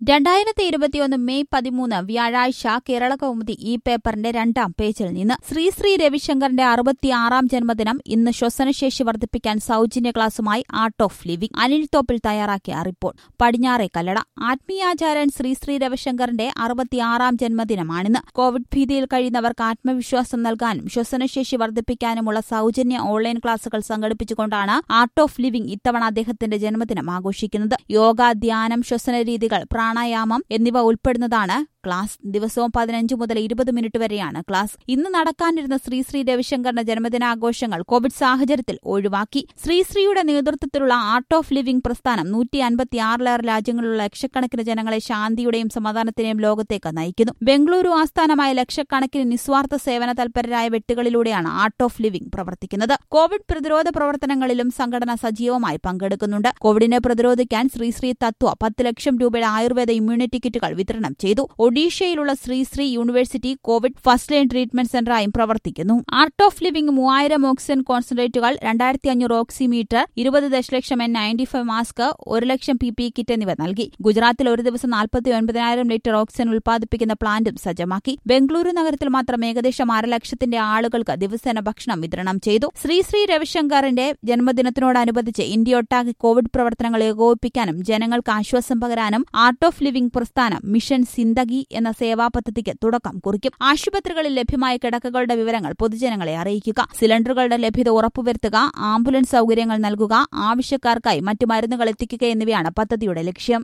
രണ്ടായിരത്തി ഇരുപത്തിയൊന്ന് മെയ് പതിമൂന്ന് വ്യാഴാഴ്ച കേരള കൗമുദി ഈ പേപ്പറിന്റെ രണ്ടാം പേജിൽ നിന്ന് ശ്രീശ്രീ രവിശങ്കറിന്റെ അറുപത്തിയാറാം ജന്മദിനം ഇന്ന് ശ്വസനശേഷി വർദ്ധിപ്പിക്കാൻ സൗജന്യ ക്ലാസുമായി art of living Anil Thoppil തയ്യാറാക്കിയ റിപ്പോർട്ട് പടിഞ്ഞാറെ കല്ലട ആത്മീയാചാര്യൻ ശ്രീശ്രീ രവിശങ്കറിന്റെ അറുപത്തിയാറാം ജന്മദിനമാണിന്ന് കോവിഡ് ഭീതിയിൽ കഴിയുന്നവർക്ക് ആത്മവിശ്വാസം നൽകാനും ശ്വസനശേഷി വർദ്ധിപ്പിക്കാനുമുള്ള സൗജന്യ ഓൺലൈൻ ക്ലാസുകൾ സംഘടിപ്പിച്ചുകൊണ്ടാണ് ആർട്ട് ഓഫ് ലിവിംഗ് ഇത്തവണ അദ്ദേഹത്തിന്റെ ജന്മദിനം ആഘോഷിക്കുന്നത് യോഗ ധ്യാനം ശ്വസന രീതികൾ പ്രാണായാമം എന്നിവ ഉൾപ്പെടുന്നതാണ് ക്ലാസ് ദിവസവും പതിനഞ്ച് മുതൽ ഇരുപത് മിനിറ്റ് വരെയാണ് ക്ലാസ് ഇന്ന് നടക്കാനിരുന്ന ശ്രീശ്രീ രവിശങ്കറിന്റെ ജന്മദിനാഘോഷങ്ങൾ കോവിഡ് സാഹചര്യത്തിൽ ഒഴിവാക്കി ശ്രീശ്രീയുടെ നേതൃത്വത്തിലുള്ള ആർട്ട് ഓഫ് ലിവിംഗ് പ്രസ്ഥാനം നൂറ്റി അൻപത്തിയാറിലേറെ രാജ്യങ്ങളിലുള്ള ലക്ഷക്കണക്കിന് ജനങ്ങളെ ശാന്തിയുടെയും സമാധാനത്തിന്റെയും ലോകത്തേക്ക് നയിക്കുന്നു ബംഗളൂരു ആസ്ഥാനമായ ലക്ഷക്കണക്കിന് നിസ്വാർത്ഥ സേവന തൽപരരായ വ്യക്തികളിലൂടെയാണ് ആർട്ട് ഓഫ് ലിവിംഗ് പ്രവർത്തിക്കുന്നത് കോവിഡ് പ്രതിരോധ പ്രവർത്തനങ്ങളിലും സംഘടന സജീവമായി പങ്കെടുക്കുന്നുണ്ട് കോവിഡിനെ പ്രതിരോധിക്കാൻ ശ്രീശ്രീ തത്വ പത്ത് ലക്ഷം രൂപയുടെ ആയുർവേദ ഇമ്മ്യൂണിറ്റി കിറ്റുകൾ വിതരണം ചെയ്തു ഒഡീഷയിലുള്ള Sri Sri university covid first line treatment സെന്ററായും പ്രവർത്തിക്കുന്നു ആർട്ട് ഓഫ് ലിവിംഗ് മൂവായിരം ഓക്സിജൻ കോൺസെൻട്രേറ്റുകൾ രണ്ടായിരത്തി അഞ്ഞൂറ് ഓക്സിമീറ്റർ ഇരുപത് ദശലക്ഷം എൻ നയൻറ്റി ഫൈവ് മാസ്ക് ഒരു ലക്ഷം പി പി കിറ്റ് എന്നിവ നൽകി ഗുജറാത്തിൽ ഒരു ദിവസം നാൽപ്പത്തി ഒൻപതിനായിരം ലിറ്റർ ഓക്സിജൻ ഉൽപ്പാദിപ്പിക്കുന്ന പ്ലാന്റും സജ്ജമാക്കി ബംഗളൂരു നഗരത്തിൽ മാത്രം ഏകദേശം അരലക്ഷത്തിന്റെ ആളുകൾക്ക് ദിവസേന ഭക്ഷണം വിതരണം ചെയ്തു ശ്രീശ്രീ രവിശങ്കറിന്റെ ജന്മദിനത്തിനോടനുബന്ധിച്ച് ഇന്ത്യയൊട്ടാകെ കോവിഡ് പ്രവർത്തനങ്ങൾ ഏകോപിപ്പിക്കാനും ജനങ്ങൾക്ക് ആശ്വാസം പകരാനും ആർട്ട് ഓഫ് ലിവിംഗ് പ്രസ്ഥാനം മിഷൻ സിന്ദഗി എന്ന സേവാ പദ്ധതിക്ക് തുടക്കം കുറിക്കും ആശുപത്രികളിൽ ലഭ്യമായ കിടക്കകളുടെ വിവരങ്ങൾ പൊതുജനങ്ങളെ അറിയിക്കുക സിലിണ്ടറുകളുടെ ലഭ്യത ഉറപ്പുവരുത്തുക ആംബുലൻസ് സൌകര്യങ്ങൾ നൽകുക ആവശ്യക്കാർക്കായി മറ്റു മരുന്നുകൾ എത്തിക്കുക എന്നിവയാണ് പദ്ധതിയുടെ ലക്ഷ്യം